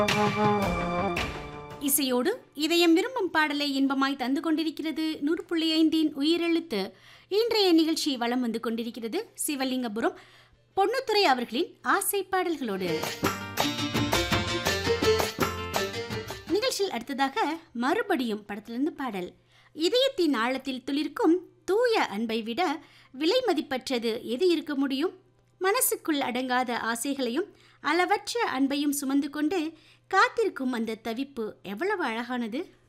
இசையோடு இதயம் விரும்பும் பாடலை இன்பமாய் தந்து கொண்டிருக்கிறது நூறு புள்ளி ஐந்தின் உயிரெழுத்து இன்றைய நிகழ்ச்சி வலம் வந்து கொண்டிருக்கிறது சிவலிங்கபுரம் பொன்னுத்துறை அவர்களின் ஆசை பாடல்களோடு நிகழ்ச்சியில் அடுத்ததாக மறுபடியும் படத்திலிருந்து பாடல் இதயத்தின் ஆழத்தில் துளிர்க்கும் தூய அன்பை விட விலை மதிப்பற்றது எது இருக்க முடியும் மனசுக்குள் அடங்காத ஆசைகளையும் அளவற்ற அன்பையும் சுமந்து கொண்டு காத்திருக்கும் அந்த தவிப்பு எவ்வளவு அழகானது